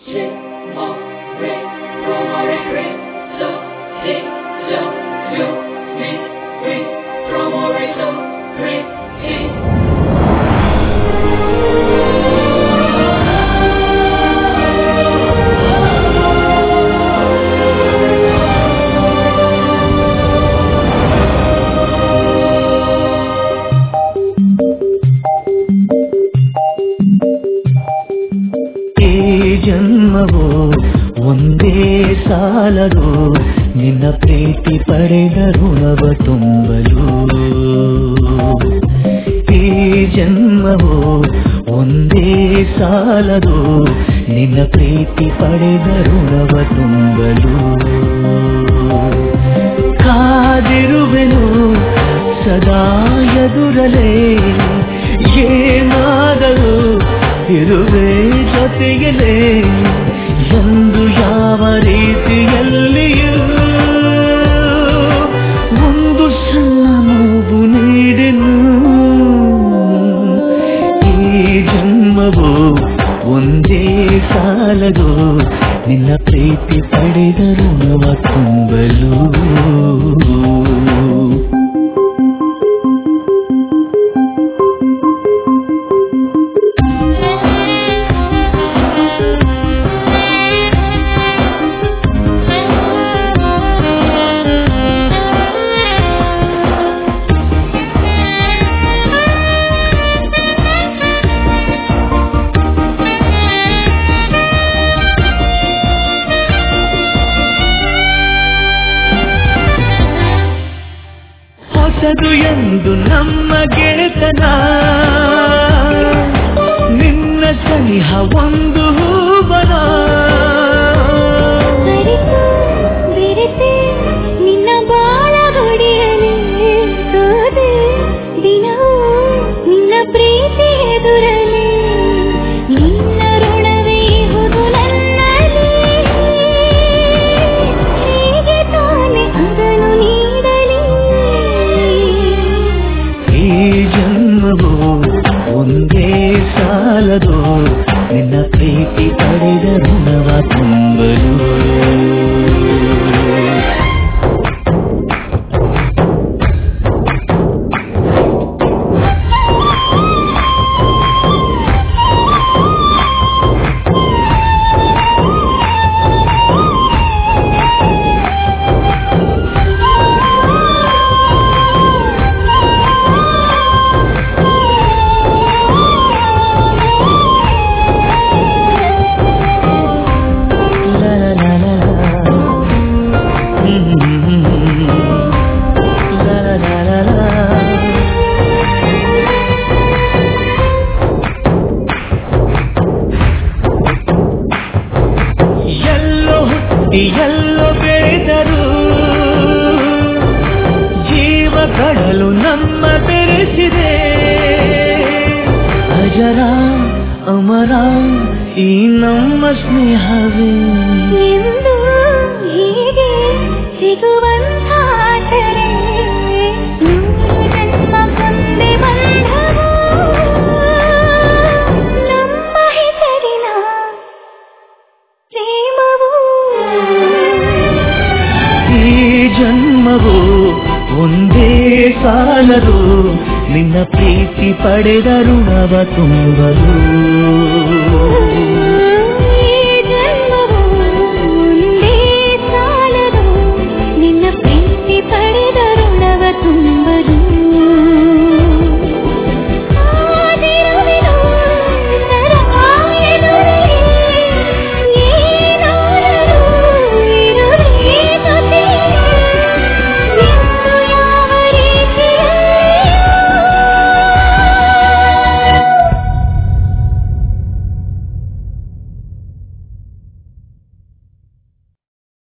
ಈ ಜನ್ಮವು ಒಂದೇ ಸಾಲದು ನಿನ್ನ ಪ್ರೀತಿ ಪಡೆದ ಋಣವ ತುಂಬಲು ಈ ಜನ್ಮವು ಒಂದೇ ಸಾಲದು ನಿನ್ನ ಪ್ರೀತಿ ಪಡೆದ ಋಣವ ತುಂಬಲು ಕಾದಿರುವೆನು ಸದಾ ಎದುರಲೇ ಏನಾದರೂ ಇರುವೆ ಜೊತೆಯಲೇ ಎಂದು ಯಾವ ರೀತಿಯಲ್ಲಿಯೂ ಒಂದು ಸಣ್ಣ ನೋವು ನೀಡೆನು ಈ ಜನ್ಮವು ಒಂದೇ ಸಾಲದು ನಿನ್ನ ಪ್ರೀತಿ ಪಡೆದ ಋಣವ ತುಂಬಲು ಹೊಸದು ಎಂದು ನಮ್ಮ ಗೆಳೆತನ ನಿನ್ನ ಸನಿಹ ಒಂದು ಹೂವನ ಅರಿತು ಬೆರೆತೆ ನಿನ್ನ ಬಾಳ ಹೊಡೆಯಲಿ ಸೋದೆ ದಿನವೂ ನಿನ್ನ ಪ್ರೀತಿ ಎದುರಲಿ ನಿನ್ನ ಋಣವೇ ಹುದು ನನ್ನಲ್ಲಿ ಹೇಗೆ ತಾನೆ ಅದನ್ನು ನೀಡಲಿ ಈ ಜನ್ಮವು ಒಂದೇ ಸಾಲದು ನಿನ್ನ ಪ್ರೀತಿ ಪಡೆದ ಋಣವ ತುಂಬಲು La la la la la. Mm-hmm. La la la la la. ಎಲ್ಲೋ ಹುಟ್ಟಿ ಎಲ್ಲೋ ಬೆಳೆದರು ಜೀವ ಕಡಲು ನಮ್ಮ ಬೆರೆಸಿದೆ ಅಜರ ಅಮರ ಈ ನಮ್ಮ ಸ್ನೇಹವೇ ಎಂದು ಹೀಗೆ ಸಿಗುವಂತಾದರೆ ನೂರು ಜನ್ಮ ಕೊಂದೆ ಬಂಧವು ನಮ್ಮ ಹೆಸರಿನ ಪ್ರೇಮವು ಈ ಜನ್ಮವು ಒಂದೇ ಸಾಲದು ನಿನ್ನ ಪ್ರೀತಿ ಪಡೆದ ಋಣವ ತುಂಬಲು